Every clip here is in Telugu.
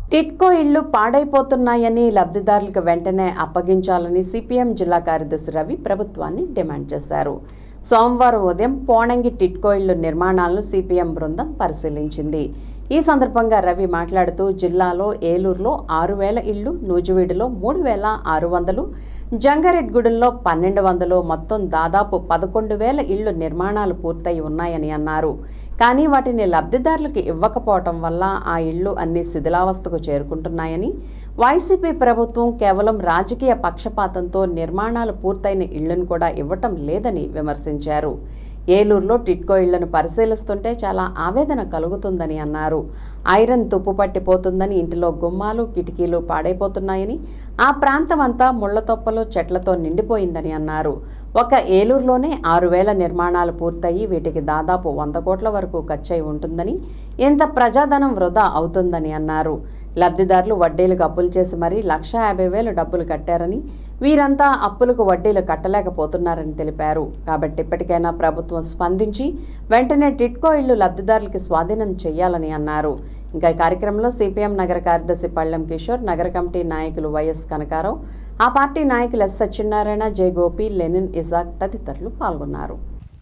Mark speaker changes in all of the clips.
Speaker 1: టిట్కో ఇళ్లు పాడైపోతున్నాయని లబ్ధిదారులకు వెంటనే అప్పగించాలని సిపిఎం జిల్లా కార్యదర్శి రవి ప్రభుత్వాన్ని డిమాండ్ చేశారు సోమవారం ఉదయం పోణంగి టిట్కో ఇళ్లు నిర్మాణాలను సిపిఎం బృందం పరిశీలించింది ఈ సందర్భంగా రవి మాట్లాడుతూ జిల్లాలో ఏలూరులో ఆరు వేల ఇళ్లు నూజివీడులో మూడు వేల ఆరు వందలు జంగారెడ్గూడెంలో పన్నెండు వందలు మొత్తం దాదాపు పదకొండు వేల ఇళ్లు నిర్మాణాలు పూర్తయి ఉన్నాయని అన్నారు కానీ వాటిని లబ్ధిదారులకు ఇవ్వకపోవటం వల్ల ఆ ఇళ్లు అన్ని శిథిలావస్థకు చేరుకుంటున్నాయని వైసీపీ ప్రభుత్వం కేవలం రాజకీయ పక్షపాతంతో నిర్మాణాలు పూర్తయిన ఇళ్లను కూడా ఇవ్వటం లేదని విమర్శించారు ఏలూరులో టిట్కో ఇళ్లను పరిశీలిస్తుంటే చాలా ఆవేదన కలుగుతుందని అన్నారు ఐరన్ తుప్పు పట్టిపోతుందని ఇంటిలో గుమ్మాలు కిటికీలు పాడైపోతున్నాయని ఆ ప్రాంతం అంతా ముళ్లతొప్పలు చెట్లతో నిండిపోయిందని అన్నారు ఒక ఏలూరులోనే ఆరు వేల నిర్మాణాలు పూర్తయి వీటికి దాదాపు వంద కోట్ల వరకు ఖర్చయి ఉంటుందని ఇంత ప్రజాధనం వృధా అవుతుందని అన్నారు లబ్ధిదారులు వడ్డీలకు అప్పులు చేసి మరీ లక్ష యాభై వేలు డబ్బులు కట్టారని వీరంతా అప్పులకు వడ్డీలు కట్టలేకపోతున్నారని తెలిపారు కాబట్టి ఇప్పటికైనా ప్రభుత్వం స్పందించి వెంటనే టిట్కో ఇళ్లు లబ్ధిదారులకి స్వాధీనం చేయాలని అన్నారు ఇంకా ఈ కార్యక్రమంలో సిపిఎం నగర కార్యదర్శి పళ్ళెం కిషోర్ నగర కమిటీ నాయకులు వైఎస్ కనకారావు ఆ పార్టీ నాయకులు S Satyanarayana J Gopi Lenin Isaac తదితరులు పాల్గొన్నారు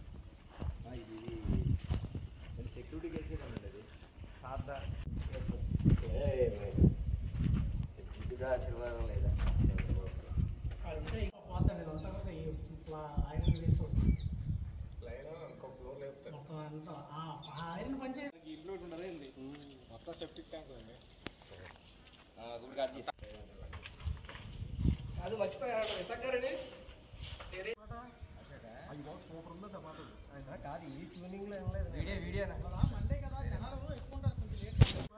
Speaker 2: ఆశీర్వాదం లేదా
Speaker 3: పోతాడు ఇదంతా కూడా ఈ ఇట్లా ఐరన్ వేస్ట్ అవుతుంది. మొత్తం అంతా ఆ ఆ ఐరన్ పనిచేయదు
Speaker 4: ఇల్లు ఒకటి ఉండదు ఏంది మొత్తం సెప్టిక్ ట్యాంక్ ఉంది
Speaker 3: అది మర్చిపోయాడు విశాఖరెడ్డి
Speaker 2: కాదు ఈ ట్యూనింగ్ లో ఏం లేదు వీడియో వీడియో
Speaker 3: మండే కదా జనాలు ఎక్కువ ఉంటారు కొంచెం లేట్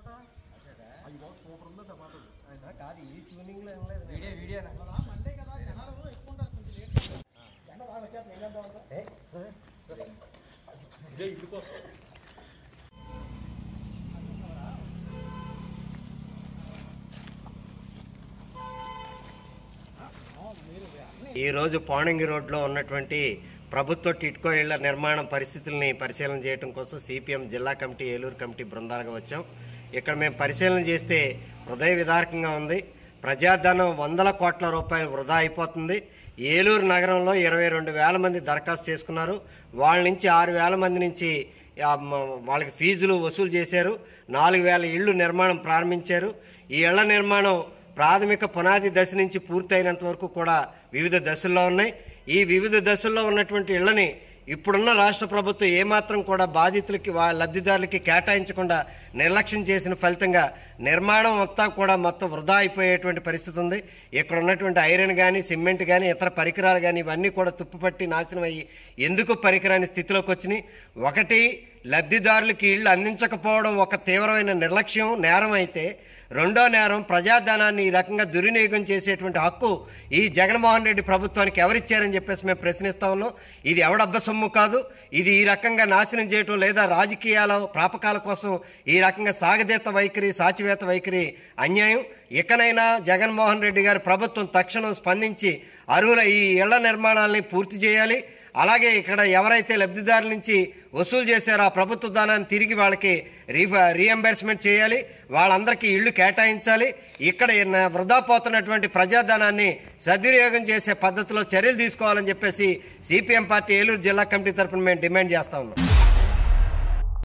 Speaker 2: కాదు ఈ ట్యూనింగ్ లో ఏం లేదు వీడియో వీడియో
Speaker 3: మండే కదా జనాలు ఎక్కువ ఉంటారు కొంచెం లేట్ ఎండ బాగా వచ్చేస్తుంది ఏం చేద్దాం అంతా?
Speaker 2: ఈరోజు పాణంగి రోడ్లో ఉన్నటువంటి ప్రభుత్వ టిట్కో ఇళ్ల నిర్మాణం పరిస్థితుల్ని పరిశీలన చేయడం కోసం సిపిఎం జిల్లా కమిటీ ఏలూరు కమిటీ బృందాలుగా వచ్చాం ఇక్కడ మేము పరిశీలన చేస్తే హృదయ విదారకంగా ఉంది ప్రజాధనం వందల కోట్ల రూపాయలు వృధా అయిపోతుంది ఏలూరు నగరంలో ఇరవై రెండు వేల మంది దరఖాస్తు చేసుకున్నారు వాళ్ళ నుంచి ఆరు వేల మంది నుంచి ఆ, మ- వాళ్ళకి ఫీజులు వసూలు చేశారు నాలుగు వేల ఇళ్ళు నిర్మాణం ప్రారంభించారు ఈ ఇళ్ల నిర్మాణం ప్రాథమిక పునాది దశ నుంచి పూర్తయినంత వరకు కూడా వివిధ దశల్లో ఉన్నాయి ఈ వివిధ దశల్లో ఉన్నటువంటి ఇళ్లని ఇప్పుడున్న రాష్ట్ర ప్రభుత్వం ఏమాత్రం కూడా బాధితులకి వా లబ్ధిదారులకి కేటాయించకుండా నిర్లక్ష్యం చేసిన ఫలితంగా నిర్మాణం అంతా కూడా మొత్తం వృధా అయిపోయేటువంటి పరిస్థితి ఉంది ఇక్కడ ఉన్నటువంటి ఐరన్ కానీ సిమెంట్ కానీ ఇతర పరికరాలు కానీ ఇవన్నీ కూడా తుప్పుపట్టి నాశనం అయ్యి ఎందుకు పరికరాని స్థితిలోకి వచ్చినాయి ఒకటి లబ్ధిదారులకి ఇళ్ళు అందించకపోవడం ఒక తీవ్రమైన నిర్లక్ష్యం నేరం అయితే రెండో నేరం ప్రజాధనాన్ని ఈ రకంగా దుర్వినియోగం చేసేటువంటి హక్కు ఈ జగన్మోహన్ రెడ్డి ప్రభుత్వానికి ఎవరిచ్చారని చెప్పేసి మేము ప్రశ్నిస్తా ఉన్నాం ఇది ఎవడబ్బ సొమ్ము కాదు ఇది ఈ రకంగా నాశనం చేయటం లేదా రాజకీయాల ప్రాపకాల కోసం ఈ రకంగా సాగదీత వైఖరి సాచివేత వైఖరి అన్యాయం ఇకనైనా జగన్మోహన్ రెడ్డి గారి ప్రభుత్వం తక్షణం స్పందించి అర్హుల ఈ ఇళ్ల నిర్మాణాలని పూర్తి చేయాలి అలాగే ఇక్కడ ఎవరైతే లబ్ధిదారుల నుంచి వసూలు చేశారో ఆ ప్రభుత్వ దానాన్ని తిరిగి వాళ్ళకి రీఫ రీఎంబర్స్మెంట్ చేయాలి వాళ్ళందరికీ ఇళ్ళు కేటాయించాలి ఇక్కడ ఉన్న వృధా పోతున్నటువంటి ప్రజాధనాన్ని సద్వినియోగం చేసే పద్ధతిలో చర్యలు తీసుకోవాలని చెప్పేసి సిపిఎం పార్టీ ఏలూరు జిల్లా కమిటీ తరఫున మేము డిమాండ్ చేస్తా ఉన్నాం